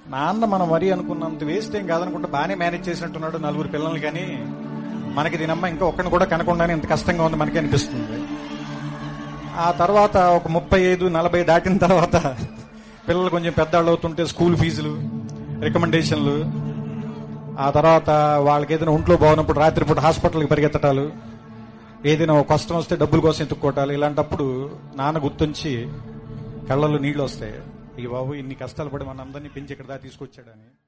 నాన్న మనం మరీ అనుకున్నంత వేస్ట్ ఏం కాదనుకుంటే బాగానే మేనేజ్ చేసినట్టున్నాడు నలుగురు పిల్లల్ని కానీ మనకి దీనమ్మ ఇంకా ఒక్కడిని కూడా కనకుండానే ఇంత కష్టంగా ఉంది మనకి అనిపిస్తుంది ఆ తర్వాత ఒక ముప్పై ఐదు నలభై దాటిన తర్వాత పిల్లలు కొంచెం పెద్దవాళ్ళు అవుతుంటే స్కూల్ ఫీజులు రికమెండేషన్లు ఆ తర్వాత వాళ్ళకి ఏదైనా ఒంట్లో బాగున్నప్పుడు రాత్రిపూట హాస్పిటల్కి పరిగెత్తటాలు ఏదైనా ఒక కష్టం వస్తే డబ్బుల కోసం ఎత్తుక్కోవటాలు ఇలాంటప్పుడు నాన్న గుర్తుంచి కళ్ళల్లో నీళ్లు వస్తాయి ఈ బాబు ఇన్ని కష్టాలు పడి మన అందరినీ పెంచి ఇక్కడ దాకా తీసుకొచ్చాడని